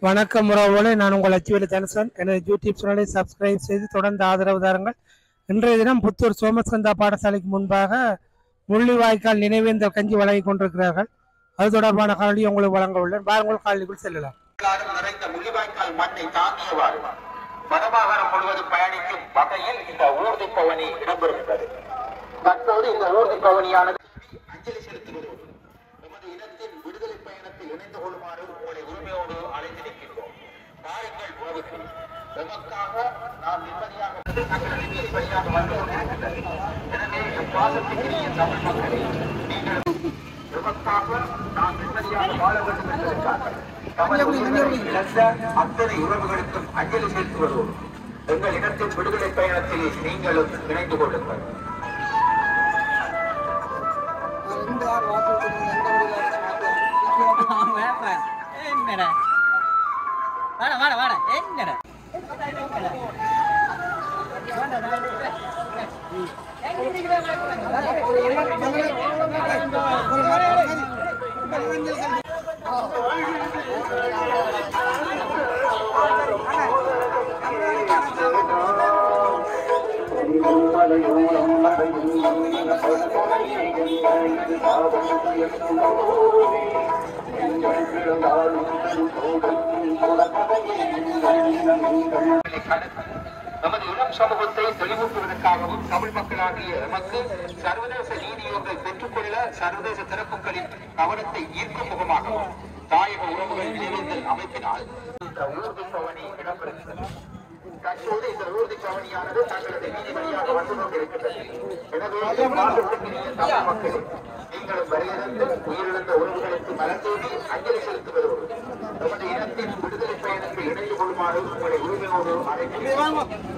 வணக்கம் உறவுகளே நான் உங்கள் அச்சுவேலு தனுசன் எனது யூடியூப் சேனலை சப்ஸ்கிரைப் செய்து தொடர்ந்து ஆதரவு தாருங்கள் இன்றைய தினம் புத்தூர் சோமஸ்கந்தா பாடசாலைக்கு முன்பாக முள்ளிவாய்க்கால் நினைவேந்தல் கஞ்சி வழங்கிக் கொண்டிருக்கிறார்கள் அது தொடர்பான காணொலி உங்களுக்கு வழங்க உள்ளேன் பாருங்கள் காணொலிக்குள் செல்லலாம் எல்லாரும் நிறைந்த முள்ளிவாய்க்கால் மண்ணை தாங்கியவாறு வடமாகாணம் முழுவதும் பயணிக்கும் வகையில் இந்த ஊர்தி பவனி இடம்பெறுகிறது தற்போது இந்த ஊர்தி பவனியானது அஞ்சலி செலுத்துவது நமது இனத்தின் விடுதலை பயணத்தில் இணைந்து கொள்ளுமாறு உங்களை உரிமையோடு அழைத்து நிற்கின்றோம் பாருங்கள் உறவுகள் எமக்காக நாம் நிம்மதியாக தங்கள் நிதி வழியாக வந்து கொண்டிருக்கின்றது எனவே பாசத்துக்குரிய தமிழ் மக்களே நீங்கள் எமக்காக நாம் நிம்மதியாக வாழ வேண்டும் என்பதற்காக தமது உயிர்களை இழந்த அத்தனை உறவுகளுக்கும் அஞ்சலி செலுத்துவதோடு எங்கள் இனத்தின் விடுதலை பயணத்தில் நீங்களும் இணைந்து கொள்ளுங்கள் வேப்ப. என்னடா வாடா வாடா வாடா என்னடா நமது இளம் சமூகத்தை தெளிவூட்டுவதற்காகவும் தமிழ் மக்களாகிய எமக்கு சர்வதேச நீதியொன்றை பெற்றுக்கொள்ள சர்வதேச திறப்புகளின் கவனத்தை ஈர்க்கும் முகமாகவும் தாயக உறவுகள் நினைவேந்தல் அமைப்பினால் இந்த ஊர்தி பவனி இடம்பெறுகிறது தற்போது இந்த ஊர்தி பவனியானது தங்களது நீதி வழியாக வந்து கொண்டிருக்கிறது எனவே மாற்றத்திற்குரிய தமிழ் மக்களே நீங்களும் வரையிருந்து உயிரிழந்த உறவுகளுக்கு மலர்ந்தோடி அஞ்சலி செலுத்துவதோடு நமது இனத்தின் விடுதலை பயணத்தில் இணைந்து கொள்ளுமாறு உங்களை உரிமையோடு அழைக்கிறேன்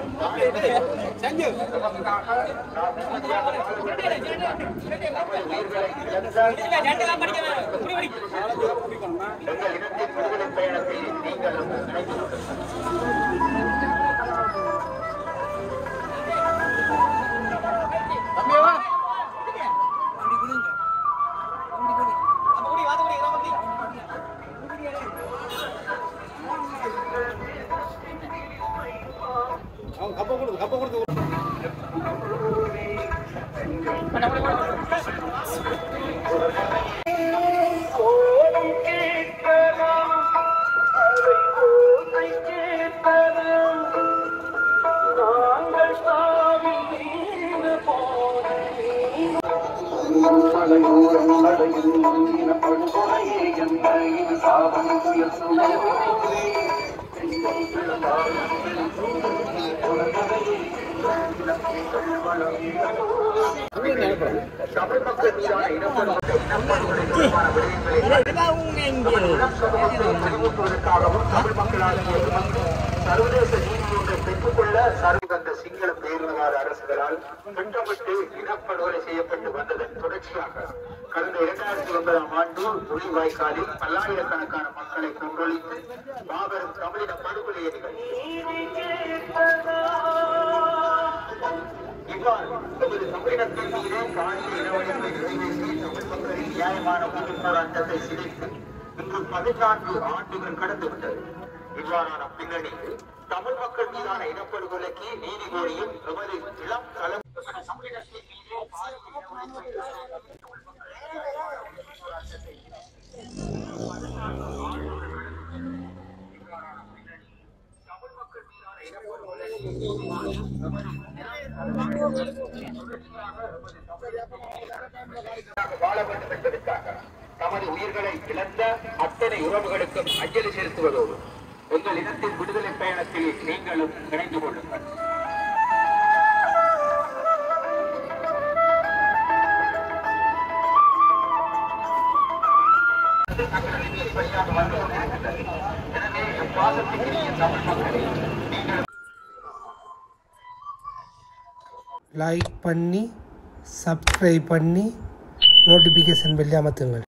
நமக்காக நாம் நிம்மதியாக வாழ வேண்டும் என்பதற்காக நமது உயிர்களை இழந்த எங்கள் இனத்தின் விடுதலை பயணத்தில் நீங்களும் இணைந்து கொள்ளுங்கள் தமிழ் மக்கள் மீதான இனப்படுகொலை இனப்படுகொலை தொடர்பான விடயங்களை இளம் சமூகத்தை தெளிவூட்டுவதற்காகவும் தமிழ் மக்களாகிய எமக்கு சர்வதேச நீதி ஒன்றை பெற்றுக்கொள்ள சர்வகந்த சிங்கள பேரினவாத அரசுகளால் திட்டமிட்டு இனப்படுகொலை செய்யப்பட்டு வந்ததன் தொடர்ச்சியாக கடந்த இரண்டாயிரத்தி ஒன்பதாம் ஆண்டு முள்ளிவாய்க்காலில் பல்லாயிரக்கணக்கான மக்களை கொன்றொழித்து மாபெரும் தமிழின படுகொலையை இவ்வாறு நமது தமிழினத்தின் மீது பாலிய இனவழிப்பை நிறைவேற்றி தமிழ் மக்களின் நியாயமான உரிமை போராட்டத்தை சிதைத்து இன்று பதினான்கு ஆண்டுகள் கடந்துவிட்டது இவ்வாறான பின்னணியில் தமிழ் மக்கள் மீதான இனப்படுகொலைக்கு நீதி கோரியும் எமது இளம் தலை நமது தமிழினத்தின் மீது பாலிய இனவழிப்பை நிறைவேற்றி தமிழ் மக்களின் நியாயமான உரிமை போராட்டத்தை தமிழ் மக்கள் மீதான இனப்படுகொலைக்கு வாழ வேண்டும் என்பதற்காக தமது உயிர்களை இழந்த அத்தனை உறவுகளுக்கும் அஞ்சலி செலுத்துவதோடு உங்கள் இனத்தின் விடுதலை பயணத்தில் நீங்களும் இணைந்து கொள்ளுங்கள் தங்களது நீதி வழியாக வந்து கொண்டிருக்கின்றது எனவே பாசத்துக்குரிய தமிழ் மக்களே நீங்கள் லைக் பண்ணி சப்ஸ்கிரைப் பண்ணி நோட்டிஃபிகேஷன் பெல் அமர்த்துங்கள்